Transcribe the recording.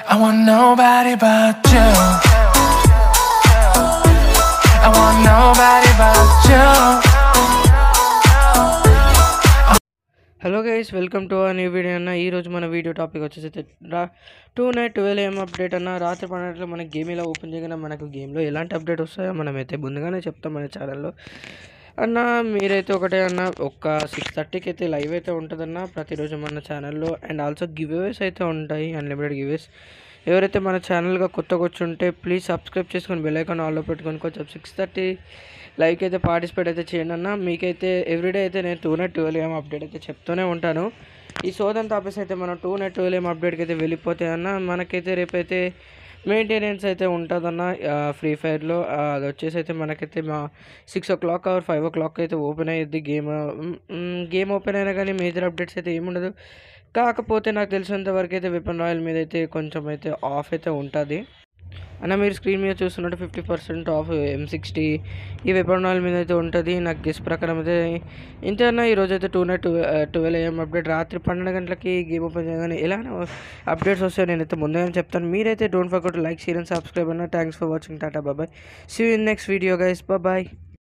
I want nobody but you. I want nobody but you. Hello guys welcome to new video అన్న ఈరోజు మన video topic వచ్చేసి అయితే రా టూ నైట్ ట్వెల్వ్ ఏం అప్డేట్ అన్న రాత్రి పన్నెండులో మనకి గేమ్ ఇలా ఓపెన్ చేయగానే మనకు గేమ్లో ఎలాంటి అప్డేట్ వస్తాయో మనమైతే ముందుగానే చెప్తాం మన ఛానల్లో అన్న మీరైతే ఒకటే అన్న ఒక సిక్స్ థర్టీకి అయితే లైవ్ అయితే ఉంటుందన్న ప్రతిరోజు మన ఛానల్లో అండ్ ఆల్సో గివ్వేస్ అయితే ఉంటాయి అన్లిమిటెడ్ గివ్వేస్ ఎవరైతే మన ఛానల్గా కొత్తగా వచ్చి ఉంటే ప్లీజ్ సబ్స్క్రైబ్ చేసుకొని బెల్ ఐకాన్ ఆల్లో పెట్టుకొని కొంచెం సిక్స్ థర్టీ లైవ్కి అయితే పార్టిసిపేట్ అయితే చేయండి అన్న మీకైతే ఎవ్రీడే అయితే నేను టూ నెట్ ట్వెల్వ్ ఏం అప్డేట్ అయితే చెప్తూనే ఉంటాను ఈ సోదంతా ఆపేసి అయితే మనం టూ నెట్ ట్వెల్వ్ ఏం అప్డేట్కి అయితే వెళ్ళిపోతే అన్న మనకైతే రేపైతే మెయింటెనెన్స్ అయితే ఉంటుందన్న ఫ్రీ ఫైర్లో అది వచ్చేసి అయితే మనకైతే మా six o'clock or five o'clock అయితే ఓపెన్ అయ్యిద్ది గేమ్ గేమ్ ఓపెన్ అయినా కానీ మేజర్ అప్డేట్స్ అయితే ఏముండదు కాకపోతే నాకు తెలిసినంత వరకు అయితే వెపన్ రాయల్ మీద అయితే కొంచెం అయితే ఆఫ్ అయితే ఉంటుంది అన్న మీరు స్క్రీన్ మీద చూస్తున్నట్టు fifty percent off M sixty ఈ వెపన్ రాయల్ మీద అయితే ఉంటుంది నాకు గెస్ ప్రకారం అయితే ఇంతే అన్న ఈరోజు అయితే tonight twelve AM update రాత్రి పన్నెండు గంటలకి గేమ్ ఓపెన్ చేయగానే ఎలా అప్డేట్స్ వస్తాయో నేనైతే ముందుగానే చెప్తాను మీరైతే don't forget like share and subscribe అన్న థ్యాంక్స్ ఫర్ వాచింగ్ టాటా బాబాయ్ see in next video guys bye